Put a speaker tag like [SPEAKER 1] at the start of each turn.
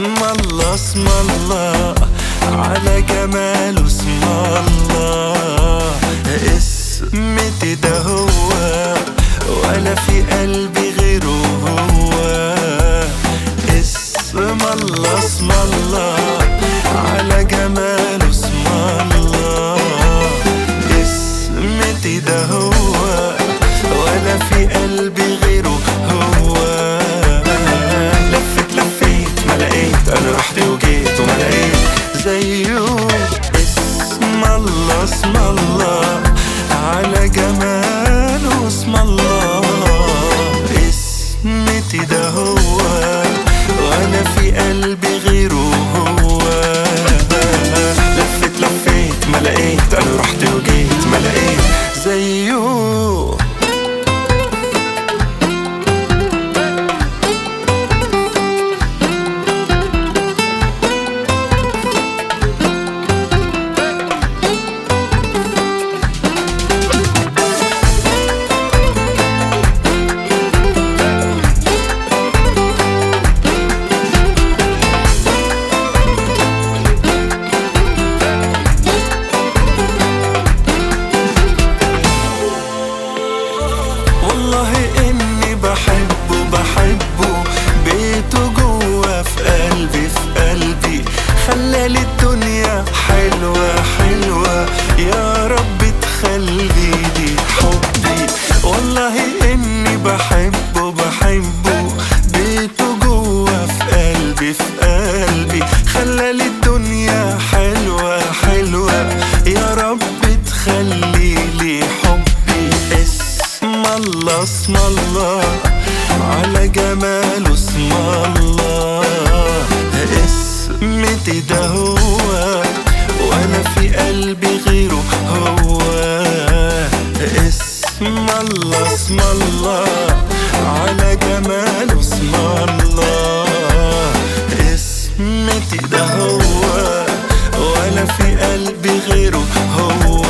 [SPEAKER 1] اسم الله اسم الله على جماله اسم الله اسمتي ده هو ولا في قلبي غيره هو اسم الله اسم الله على جماله اسم الله اسمتي ده هو ولا في قلبي غيره هو لفت لفيت ما لقيت انا رحت وجيت وما لقيت زيه اسم الله اسم الله على جماله اسم الله اسمتي ده هو وانا في قلبي غيره هو لفت لفيت ما لقيت انا رحت وجيت ما لقيت زيه والله اني بحبه بحبه بيته جوا في قلبي في قلبي خلالي الدنيا حلوة حلوة يا رب تخلي لي حبي والله اني بحبه بحبه بيته جوا في قلبي في قلبي خلالي الدنيا حلوة حلوة يا رب تخلي لي حبي اسم الله اسم الله على جماله اسم الله اسمتي ده هو وانا في قلبي غيره هو اسم الله اسم الله على جماله اسم الله اسمتي ده هو ولا في قلبي غيره هو